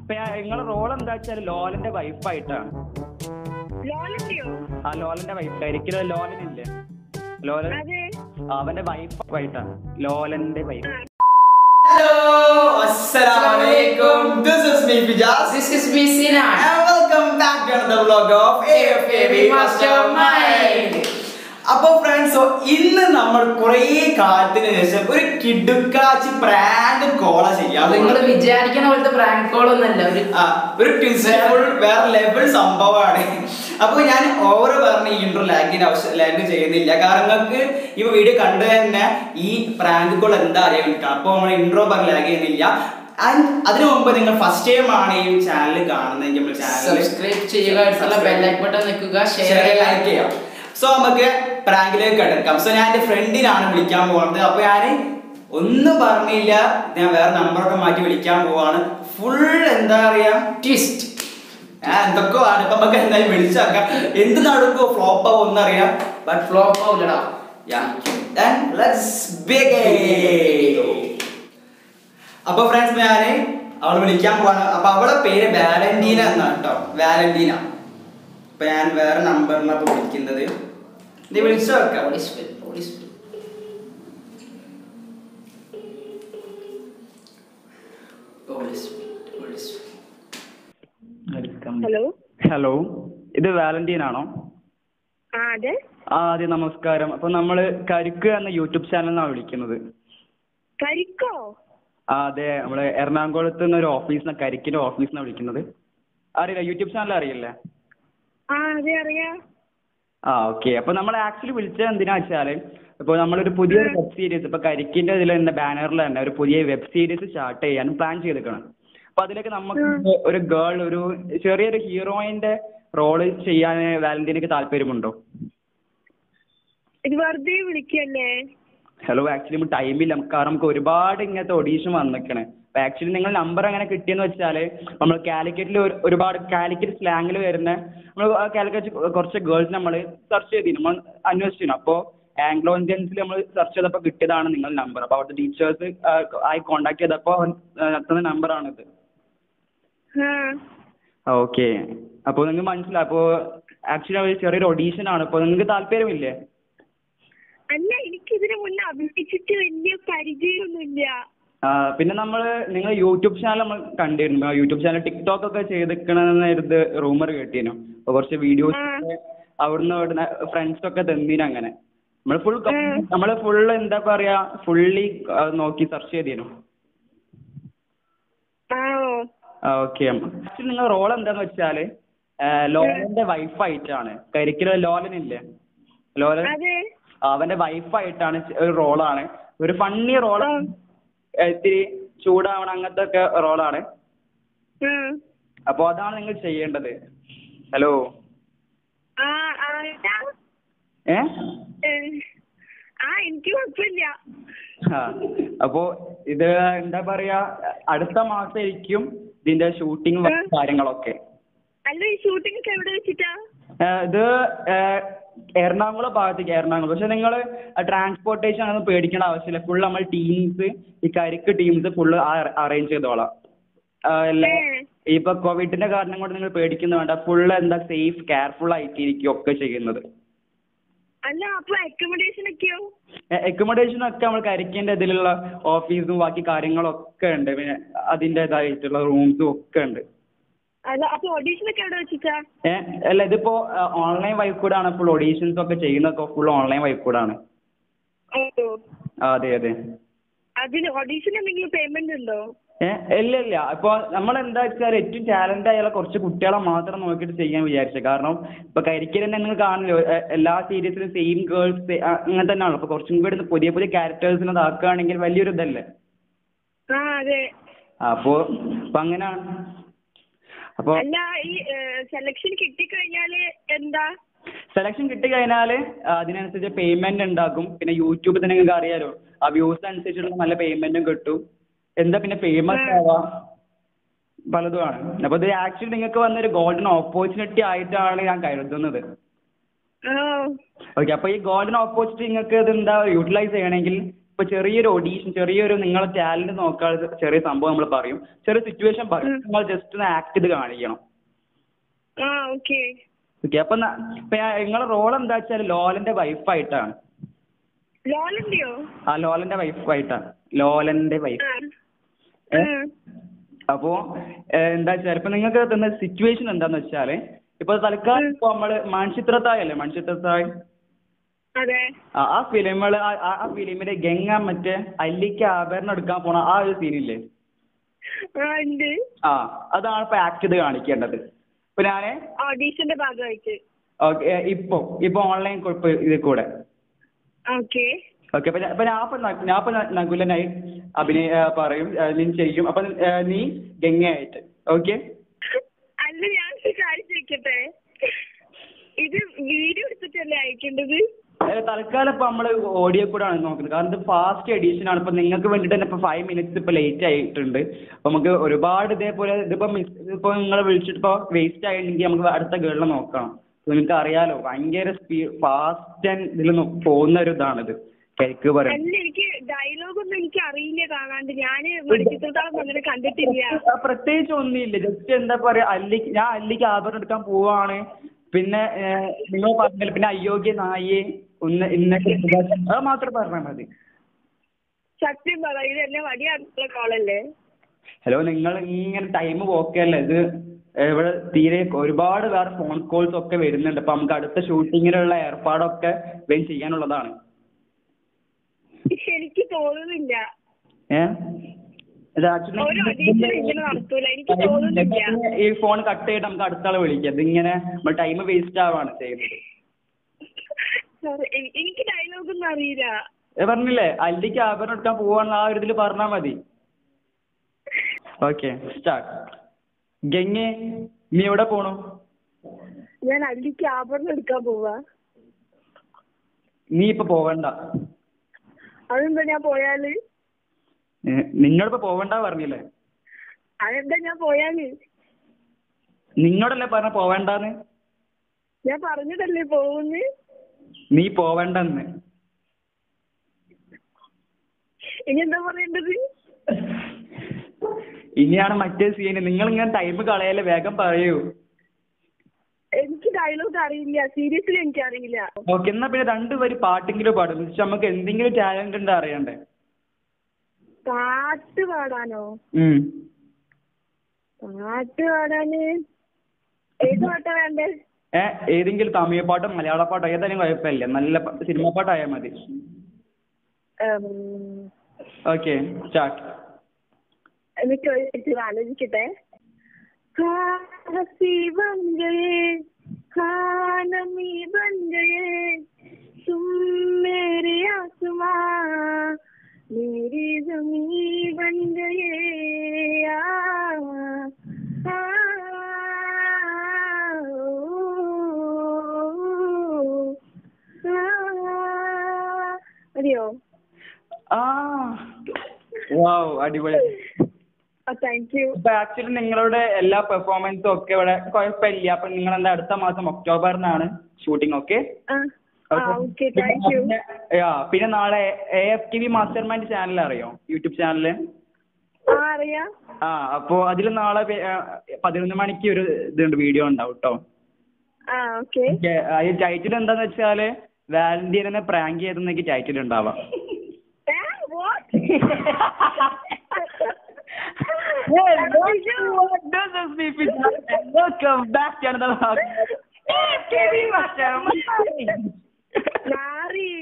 അപ്പൊ ഞാൻ നിങ്ങളെ റോൾ എന്താ വെച്ചാൽ ലോലന്റെ വൈഫായിട്ടാണ് ലോലന്റെയോ ആ ലോലന്റെ വൈഫ് ഒരിക്കലും ലോലനില്ലേ ലോലൻ അതെ അവന്റെ വൈഫായിട്ടാണ് ലോലന്റെ wife Hello, Assalamu alaikum. This is me Fijaz. This is me, Sinan. And welcome back to another vlog of AFAB Mastermind. അപ്പൊ ഫ്രണ്ട്സ് ഇന്ന് നമ്മൾ കുറേ കാലത്തിന് ശേഷം ഒരു കിടുക്കാച്ചി പ്രാങ്ക് കോള ചെയ്യാം നിങ്ങൾ വിചാരിക്കുന്ന പോലത്തെ പ്രാങ്ക് കോൾ ഒന്നല്ല ഒരു ആ, ഒരു ഫുൾ വേറെ ലെവൽ സംഭവമാണ് അപ്പൊ ഞാൻ ഓവർ പറഞ്ഞ ഈ ഇൻട്രോ ലാഗിന് ആവശ്യം ലാഗ് ചെയ്യുന്നില്ല കാരണം നിങ്ങൾക്ക് ഈ വീഡിയോ കണ്ടു തന്നെ ഈ പ്രാങ്ക് കോൾ എന്താ അറിയാൻ വേണ്ടിയിട്ടാണ് അപ്പൊ നമ്മൾ ഇൻട്രോ പറഞ്ഞ് ലാഗ് ചെയ്യുന്നില്ല ആൻഡ് അതിനു മുമ്പ് നിങ്ങൾ ഫസ്റ്റ് ടൈം ആണ് ഈ ചാനൽ കാണുന്നതെങ്കിൽ നമ്മൾ ചാനൽ സബ്സ്ക്രൈബ് ചെയ്യുക അടുത്തുള്ള ബെല്ലൈക്ക് ബട്ടൺ നിൽക്കുക ഷെയർ ഷെയർ ചെയ്യുക ലൈക്ക് ചെയ്യാം സോ നമുക്ക് പ്രാങ്കിലേക്ക് കിടക്കാം സോ ഞാൻ എന്റെ ഫ്രണ്ടിനാണ് വിളിക്കാൻ പോകുന്നത് അപ്പൊ ഞാൻ ഒന്നും പറഞ്ഞില്ല ഞാൻ വേറെ നമ്പറൊക്കെ മാറ്റി വിളിക്കാൻ പോവാണ് ഫുൾ എന്താ പറയാ ട്വിസ്റ്റ് ഞാൻ എന്തൊക്കെയോ ആണ് ഇപ്പൊ നമുക്ക് എന്തായാലും വിളിച്ചാക്കാം എന്ത് നടക്കോ ഫ്ലോപ്പ് ആവും ഒന്നറിയാം ബട്ട് ഫ്ലോപ്പ് ആവില്ലടാ അപ്പൊ ഫ്രണ്ട്സ് ഞാന് അവള് വിളിക്കാൻ പോവാണ് അപ്പൊ അവളെ പേര് വാലന്റീന എന്നാണ് കേട്ടോ വാലന്റീന അപ്പൊ ഞാൻ വേറെ നമ്പറിലാണ് അപ്പൊ വിളിക്കുന്നത് നീ വിളിച്ചു നോക്കാം പോലീസ് വരും, പോലീസ് വരും. പോലീസ് വരും, പോലീസ് വരും. ഹലോ ഹലോ ഇത് വാലന്റീൻ ആണോ ആ അതെ ആ അതെ നമസ്കാരം അപ്പൊ നമ്മള് കരിക്ക് എന്ന യൂട്യൂബ് ചാനലിൽ നിന്നാണ് വിളിക്കുന്നത് കരിക്കോ ആ അതെ നമ്മള് എറണാകുളത്ത് നിന്ന് ഒരു ഓഫീസിന് കരിക്കിന്റെ ഓഫീസിൽ നിന്നാണ് വിളിക്കുന്നത് അറിയില്ല യൂട്യൂബ് ചാനൽ അറിയില്ലേ ആ അതെ അറിയാ ആ ഓക്കെ അപ്പൊ നമ്മൾ ആക്ച്വലി വിളിച്ചത് എന്തിനാ വെച്ചാല് ഇപ്പൊ നമ്മളൊരു പുതിയൊരു വെബ് സീരീസ് ഇപ്പൊ കരിക്കിന്റെ ഇതിൽ തന്നെ ബാനറിൽ തന്നെ ഒരു പുതിയ വെബ് സീരീസ് സ്റ്റാർട്ട് ചെയ്യാൻ പ്ലാൻ ചെയ്തിരിക്കണം അപ്പൊ അതിലേക്ക് നമുക്ക് ഒരു ഗേൾ ഒരു ചെറിയൊരു ഹീറോയിന്റെ റോള് ചെയ്യാൻ വാലന്റീനക്ക് താല്പര്യമുണ്ടോ ഇത് വെറുതെ വിളിക്കല്ലേ ഹലോ ആക്ച്വലി നമുക്ക് ടൈമില്ല നമുക്ക് കാരണം നമുക്ക് ഒരുപാട് ഇങ്ങനത്തെ ഒഡീഷൻ വന്നിക്കണേ അപ്പൊ ആക്ച്വലി നിങ്ങൾ നമ്പർ എങ്ങനെ കിട്ടിയെന്ന് വെച്ചാല് നമ്മൾ കാലിക്കറ്റിൽ ഒരുപാട് കാലിക്കറ്റ് സ്ലാങ്ങിൽ വരുന്ന നമ്മൾ കാലിക്കറ്റ് കുറച്ച് ഗേൾസ് നമ്മൾ സെർച്ച് ചെയ്തിരുന്നു നമ്മൾ അന്വേഷിച്ചിരുന്നു അപ്പോൾ ആംഗ്ലോ ഇന്ത്യൻസിൽ നമ്മൾ സെർച്ച് ചെയ്തപ്പോൾ കിട്ടിയതാണ് നിങ്ങളുടെ നമ്പർ അപ്പോൾ അവിടുത്തെ ടീച്ചേഴ്സ് ആയി കോൺടാക്ട് ചെയ്തപ്പോൾ എത്തുന്ന നമ്പറാണിത് ആ ഓക്കെ അപ്പോൾ നിങ്ങൾക്ക് മനസ്സിലായി അപ്പോൾ ആക്ച്വലി ചെറിയൊരു ഒഡീഷൻ ആണ് അപ്പോൾ നിങ്ങൾക്ക് താല്പര്യമില്ലേ അല്ല എനിക്ക് ഇതിനു മുന്നേ അഭിനയിച്ചിട്ട് വലിയ പരിചയമൊന്നുമില്ല ആ, പിന്നെ നമ്മൾ നിങ്ങൾ യൂട്യൂബ് ചാനൽ നമ്മൾ കണ്ടിരുന്നു ആ യൂട്യൂബ് ചാനൽ ടിക്ടോക്ക് ഒക്കെ ചെയ്തിക്കണെന്നായിരുന്നു റൂമർ കേട്ടിരുന്നു അപ്പൊ കുറച്ച് വീഡിയോസ് ഒക്കെ അവിടുന്ന് ഇവിടുന്ന് ഫ്രണ്ട്സ് ഒക്കെ തന്നീന് അങ്ങനെ നമ്മൾ ഫുൾ നമ്മൾ ഫുൾ എന്താ പറയാ ഫുള്ളി നോക്കി സെർച്ച് ചെയ്തിരുന്നു ആ ഓക്കെ ആക്ച്വലി നിങ്ങൾ റോൾ എന്താന്ന് വെച്ചാല് ആ, ലോലന്റെ വൈഫായിട്ടാണ് കരിക്കിലെ ലോലൻ ഇല്ലേ ലോലൻ അതെ അവന്റെ വൈഫായിട്ടാണ് ഒരു റോളാണ് ഒരു ഫണ്ണി റോളാണ് ഇത്തിരി ചൂടാവണം അങ്ങനത്തെ ഒക്കെ റോളാണ് ആ അപ്പോൾ അതാണ് നിങ്ങൾ ചെയ്യേണ്ടത് ഹലോ ആ ആ ആ, ഏ ഏ, ആ എനിക്ക് കുഴപ്പമില്ല ആ അപ്പോൾ ഇത് എന്താ പറയാ അടുത്ത മാസമായിരിക്കും ഇതിന്റെ ഷൂട്ടിംഗ് കാര്യങ്ങളൊക്കെ അല്ല ഈ ഷൂട്ടിംഗ് ഒക്കെ എവിടെ വെച്ചിട്ടാ ഏ, ഇത് ഏ, എറണാകുളം ഭാഗത്തേക്ക് എറണാകുളം പക്ഷെ നിങ്ങൾ ട്രാൻസ്പോർട്ടേഷൻ ഒന്നും പേടിക്കേണ്ട ആവശ്യമില്ല ഫുൾ നമ്മൾ ടീംസ് ഈ കരിക്ക് ടീംസ് ഫുള്ള് അറേഞ്ച് ചെയ്തോളാം ആ, എല്ലാ ഏ. ഇപ്പൊ കോവിഡിന്റെ കാരണം കൊണ്ട് നിങ്ങൾ പേടിക്കുന്ന വേണ്ട ഫുള്ള് എന്താ സേഫ് കെയർഫുൾ ആയിട്ടിരിക്കും ഒക്കെ ചെയ്യുന്നത് അല്ല അപ്പൊ അക്കോമഡേഷൻ ഒക്കെയോ അക്കോമഡേഷൻ ഒക്കെ നമ്മൾ കരിക്കിന്റെ ഇതിലുള്ള ഓഫീസും ബാക്കി കാര്യങ്ങളൊക്കെ ഉണ്ട് പിന്നെ അതിൻ്റെതായിട്ടുള്ള റൂംസും ഒക്കെ ഉണ്ട് അല്ല അപ്പൊ ഓഡീഷൻ ഒക്കെ എവിടെ വെച്ചിട്ടാ ഏഹ് അല്ല ഇതിപ്പോ ഓൺലൈൻ വഴി കൂടാണ് ഫുൾ ഓഡീഷൻസ് ഒക്കെ ചെയ്യുന്നതൊക്കെ ഫുൾ ഓൺലൈൻ വഴി കൂടാണ് ഓ ആ, അതെ അതെ അതിന് ഓഡീഷൻ എന്തെങ്കിലും പേയ്മെന്റ് ഉണ്ടോ ഏഹ് ഇല്ല ഇല്ല ഇപ്പൊ നമ്മൾ എന്താ വെച്ചാൽ ഏറ്റവും ടാലന്റ് ആയുള്ള കുറച്ച് കുട്ടികളെ മാത്രം നോക്കിയിട്ട് ചെയ്യാൻ വിചാരിച്ചത് കാരണം ഇപ്പൊ കരിക്കൽ തന്നെ നിങ്ങൾ കാണില്ലോ എ- എല്ലാ സീരീസിലും സെയിം ഗേൾസ് അങ്ങനെ തന്നെയാണല്ലോ അപ്പൊ കുറച്ചും കൂടി പുതിയ പുതിയ ക്യാരക്ടേഴ്സിനെ ഇതാക്കുകയാണെങ്കിൽ വലിയൊരു ഇതല്ലേ ആ അതെ അപ്പോ അപ്പൊ അങ്ങനെയാണ് അപ്പൊ അല്ല ഈ സെലക്ഷൻ കിട്ടിക്കഴിഞ്ഞാല് എന്താ സെലക്ഷൻ കിട്ടിക്കഴിഞ്ഞാൽ അതിനനുസരിച്ച് പേയ്മെന്റ് ഉണ്ടാക്കും പിന്നെ യൂട്യൂബിൽ തന്നെ നിങ്ങൾക്ക് അറിയാലോ ആ വ്യൂസ് അനുസരിച്ചുള്ള നല്ല പേയ്മെന്റും കിട്ടും എന്താ പിന്നെ ഫേമസ് ആവാം പലതുമാണ് അപ്പൊ ഇത് ആക്ച്വലി നിങ്ങൾക്ക് വന്നൊരു ഗോൾഡൻ ഓപ്പർച്യൂണിറ്റി ആയിട്ടാണ് ഞാൻ കരുതുന്നത് ആ ഓക്കെ അപ്പൊ ഈ ഗോൾഡൻ ഓപ്പർച്യൂണിറ്റി നിങ്ങൾക്ക് ഇത് എന്താ യൂട്ടിലൈസ് ചെയ്യണമെങ്കിൽ ഇപ്പൊ ചെറിയൊരു ഒഡീഷൻ ചെറിയൊരു നിങ്ങളെ ടാലന്റ് നോക്കാതെ ചെറിയ സംഭവം നമ്മൾ പറയും ചെറിയ സിറ്റുവേഷൻ പറയും നിങ്ങൾ ജസ്റ്റ് ഒന്ന് ആക്ട് ചെയ്ത് കാണിക്കണം ആ ഓക്കെ ഓക്കെ അപ്പൊ ന- ഇപ്പൊ ഞാൻ- നിങ്ങളെ റോൾ എന്താ വെച്ചാൽ ലോലന്റെ വൈഫായിട്ടാണ് ലോലന്റെയോ ആ ലോലന്റെ വൈഫായിട്ടാണ് ലോലന്റെ വൈഫ് ആ ഏ? ആ. അപ്പോ ഏഹ്, എന്താ വെച്ചാൽ ഇപ്പൊ നിങ്ങൾക്ക് തന്ന സിറ്റുവേഷൻ എന്താന്ന് വെച്ചാല് ഇപ്പൊ തൽക്കാലം ഇപ്പൊ നമ്മള് മൺചിത്രത്താഴ് അല്ലേ മൺചിത്രത്താഴ് അതെ ആ ആ ഫിലിമുകള് ആ ആ ഫിലിമിലെ ഗംഗ മറ്റേ അല്ലിക്ക് ആഭരണം എടുക്കാൻ പോണ ആ ഒരു സീനില്ലേ ആ ഉണ്ട് ആ അതാണ് ഇപ്പൊ ആക്ട് ചെയ്ത് കാണിക്കേണ്ടത് ഇപ്പൊ ഞാന് ഓഡീഷന്റെ ഭാഗമായിട്ട് ഓക്കെ ഇപ്പൊ ഇപ്പൊ ഓൺലൈൻ ഇതിൽ കൂടെ ഓക്കെ ഓക്കെ അപ്പൊ ഞാൻ- ഇപ്പൊ ഞാൻ ഇപ്പൊ ന- ഞാൻ ഇപ്പൊ ന- നകുലനായി അഭിനയ ആ, പറയും ആ, നീ ചെയ്യും അപ്പൊ ആ, നീ ഗംഗയായിട്ട് ഓക്കെ അല്ല ഞാൻ ഒരു കാര്യം ചോദിക്കട്ടെ ഇത് വീഡിയോ എടുത്തിട്ടല്ലേ അയക്കേണ്ടത് തൽക്കാലം ഇപ്പൊ നമ്മള് ഓഡിയോ കൂടെ ആണ് നോക്കുന്നത് കാരണം ഇത് ഫാസ്റ്റ് എഡിഷൻ ആണ് ഇപ്പൊ നിങ്ങൾക്ക് വേണ്ടിട്ട് തന്നെ ഇപ്പൊ ഫൈവ് മിനിറ്റ്സ് ഇപ്പൊ ലേറ്റ് ആയിട്ടുണ്ട് അപ്പൊ നമുക്ക് ഒരുപാട് ഇതേപോലെ ഇതിപ്പോ മിസ് ഇപ്പൊ നിങ്ങളെ വിളിച്ചിട്ട് ഇപ്പൊ വേസ്റ്റ് ആയിട്ടുണ്ടെങ്കിൽ നമുക്ക് അടുത്ത ഗേളിനെ നോക്കണം നിങ്ങൾക്ക് അറിയാലോ ഭയങ്കര സ്പീഡ് ഫാസ്റ്റ് ആൻഡ് ഇതിൽ പോകുന്ന ഒരു ഇതാണിത് കേക്ക് പറയാം അല്ല എനിക്ക് ഡയലോഗ് ഒന്നും എനിക്ക് അറിയില്ല കാണാണ്ട് ഞാന് മണിച്ചിത്രത്താളം അങ്ങനെ കണ്ടിട്ടില്ല ആ, പ്രത്യേകിച്ച് ഒന്നുമില്ല ജസ്റ്റ് എന്താ പറയാ അല്ലിക്ക് ഞാൻ അല്ലിക്ക് ആഭരണം എടുക്കാൻ പോവാണ് പിന്നെ ഏഹ്, നിങ്ങൾ പറഞ്ഞില്ല പിന്നെ അയോഗ്യ നായെ ഒന്ന് ഇന്നൊക്കെ അത് മാത്രം പറഞ്ഞാൽ മതി സത്യം പറ ഇത് എന്നെ വടിയായിട്ടുള്ള കോളല്ലേ ഹലോ നിങ്ങൾ ഇങ്ങനെ ടൈം പോക്കല്ലേ ഇത് ഇവിടെ തീരെ ഒരുപാട് വേറെ ഫോൺ കോൾസ് ഒക്കെ വരുന്നുണ്ട് അപ്പൊ നമുക്ക് അടുത്ത ഷൂട്ടിങ്ങിനുള്ള ഏർപ്പാടൊക്കെ വേഗം ചെയ്യാനുള്ളതാണ് എനിക്ക് തോന്നുന്നില്ല ഏഹ് ഇത് actually ഒരു audition ഇങ്ങനെ നടത്തൂല എനിക്ക് തോന്നുന്നില്ല ഈ ഫോൺ കട്ട് ചെയ്തിട്ട് നമുക്ക് അടുത്ത ആളെ വിളിക്കാം ഇതിങ്ങനെ നമ്മൾ ടൈം വേസ്റ്റ് ആവാണ് ചെയ്യുന്നത് Sorry, എ- എനിക്ക് ഡയലോഗ് ഒന്നും അറിയില്ല ഏ, പറഞ്ഞില്ലേ അല്ലിക്ക് ആഭരണം എടുക്കാൻ പോവാണെന്ന് ആ ഒരു ഇതിൽ പറഞ്ഞാൽ മതി ഓക്കെ സ്റ്റാർട്ട് ഗംഗെ നീ എവിടെ പോണു ഞാൻ അല്ലിക്ക് ആഭരണം എടുക്കാൻ പോവാ നീ ഇപ്പൊ പോവണ്ട അതെന്താ ഞാൻ പോയാല് ഏ, നിന്നോടിപ്പോ പോവണ്ട പറഞ്ഞില്ലേ അതെന്താ ഞാൻ പോയാല് നിന്നോടല്ലേ പറഞ്ഞ പോവണ്ടെന്ന് ഞാൻ പറഞ്ഞതല്ലേ പോകുന്ന് നീ പോവണ്ടെന്ന് ഇനി എന്താ പറയേണ്ടത് ഇനിയാണ് മറ്റേ സീന് നിങ്ങൾ ഇങ്ങനെ ടൈം കളയല്ലേ വേഗം പറയൂ എനിക്ക് ഡയലോഗ് അറിയില്ല സീരിയസ്ലി എനിക്ക് അറിയില്ല ഓക്കെ എന്നാ പിന്നെ രണ്ട് വരി പാട്ടെങ്കിലും പാടും പക്ഷെ നമുക്ക് എന്തെങ്കിലും ടാലന്റ് ഉണ്ട് അറിയണ്ടേ പാട്ട് പാടാനോ ഉം. പാട്ട് പാടാന് ഏത് പാട്ടാ വേണ്ടേ ഏ ഏതെങ്കിലും തമിഴ് പാട്ടോ മലയാള പാട്ടോ ഏതായാലും കുഴപ്പമില്ല നല്ല പ- സിനിമ പാട്ടായാൽ മതി ഉം, ഓക്കെ സ്റ്റാർട്ട് എനിക്ക് ഒരു മിനിറ്റ് ആലോചിക്കട്ടെ हंसी बन गए खानमी बन गए तुम मेरे आसमां मेरी जमी बन गए आ, आ, ओ, आ. അറിയോ ആ വാവ് അടിപൊളി താങ്ക് യു ഇപ്പൊ ആക്ച്വലി നിങ്ങളുടെ എല്ലാ പെർഫോമൻസും ഒക്കെ ഇവിടെ കുഴപ്പമില്ല അപ്പൊ നിങ്ങൾ എന്താ അടുത്ത മാസം ഒക്ടോബറിനാണ് ഷൂട്ടിംഗ് ഓക്കെ ആ ഓക്കെ താങ്ക് യു പിന്നെ നാളെ A F T V Mastermind channel അറിയോ യൂട്യൂബ് ചാനല് ആ അറിയാം ആ അപ്പോ അതിൽ നാളെ പേ- ആ, പതിനൊന്ന് മണിക്ക് ഒരു ഇതുണ്ട് വീഡിയോ ഉണ്ടാവും കേട്ടോ ആ ഓക്കെ ഈ ടൈറ്റിൽ എന്താന്ന് വെച്ചാല് വാലന്റീനെ പ്രാങ്ക് ചെയ്തെന്നൊക്കെ ടൈറ്റിൽ ഉണ്ടാവാം Welcome back to another vlog. AFTV Master Mind. നാറി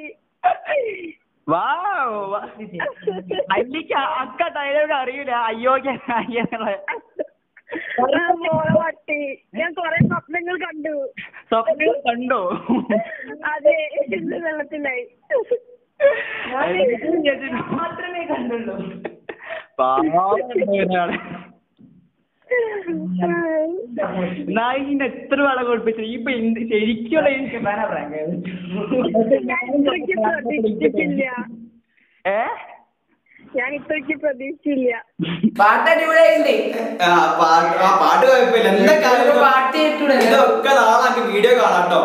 Wow. അല്ലിക്ക് അക്ക ഡയലോഗ് അറിയില്ല അയ്യോഗ്യ അയ്യെന്നുള്ള ആ, മോളെ പട്ടി ഞാൻ കൊറേ സ്വപ്നങ്ങൾ കണ്ടു സ്വപ്നം കണ്ടോ അതെ ഇന്ന് വെള്ളത്തിലായി മാത്രമേ കണ്ടുള്ളൂ പാവം നായികിന്റെ എത്ര വേളം കൊടുപ്പിച്ചു ഇപ്പൊ എന്ത് ശരിക്കുള്ള എനിക്ക് ഞാൻ ഇത്രയ്ക്ക് പ്രതീക്ഷിച്ചില്ല ഏ ഞാൻ ഇത്രയ്ക്ക് പ്രതീക്ഷിച്ചില്ല പാട്ട് അടിപൊളിയായിട്ടുണ്ട് ആ പാട്ട് ആ പാട്ട് കുഴപ്പമില്ല എന്താ കാര്യം പാട്ട് കേട്ടൂടെ ഇതൊക്കെ നാളെ നമുക്ക് വീഡിയോ കാണാം കേട്ടോ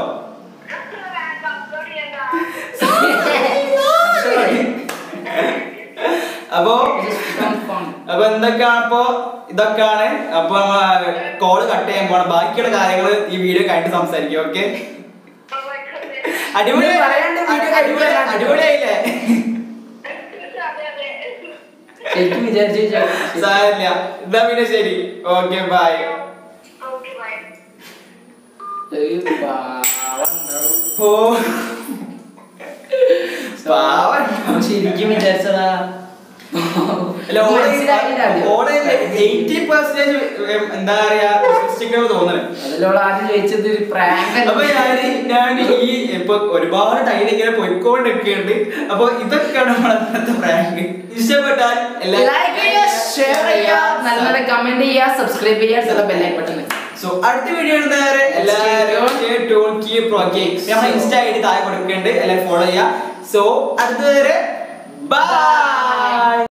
അപ്പോ Fun, fun. അപ്പൊ എന്തൊക്കെയാണ് അപ്പോ ഇതൊക്കെയാണ് അപ്പൊ കോള് കട്ട് ചെയ്യാൻ പോണം ബാക്കിയുള്ള കാര്യങ്ങൾ ഈ വീഡിയോ കഴിഞ്ഞിട്ട് സംസാരിക്കും ഓക്കെ അടിപൊളി ഇത് പറയാണ്ട് video അടിപൊളി കഴിക്കാൻ അടിപൊളിയായില്ലേ ശരിക്കും വിചാരിച്ചു സാരില്ല എന്നാ പിന്നെ ശരി ഓക്കെ ബൈ ഓ പാവം ശരിക്കും വിചാരിച്ചതാ അല്ല ഓള് മനസ്സിലായില്ല ആദ്യം. ഓള് എയ്റ്റി പെർസെന്റേജ് എന്താ പറയാ വിശ്വസിക്കണമെന്ന് തോന്നുന്നത് അതിലോട് ആദ്യം ചോദിച്ചത് ഒരു പ്രാങ്ക് അപ്പൊ ഞാൻ ഞാൻ ഈ ഇപ്പൊ ഒരുപാട് ടൈം ഇങ്ങനെ പോയിക്കൊണ്ടിരിക്കുന്നുണ്ട് അപ്പൊ ഇതൊക്കെയാണ് നമ്മളെ ഇന്നത്തെ പ്രാങ്ക് ഇഷ്ടപ്പെട്ടാൽ ലൈക്ക് ചെയ്യുക ഷെയർ ചെയ്യുക നല്ല നല്ല കമന്റ് ചെയ്യുക സബ്സ്ക്രൈബ് ചെയ്യുക ചില ബെല്ലൈൻ ബട്ടൺ സോ അടുത്ത വീഡിയോ നേരെ എല്ലാവരും നമ്മുടെ ഇൻസ്റ്റ ഐ ഡി താഴെ കൊടുക്കുന്നുണ്ട് എല്ലാവരും ഫോളോ ചെയ്യുക സോ അടുത്ത വരെ ബൈ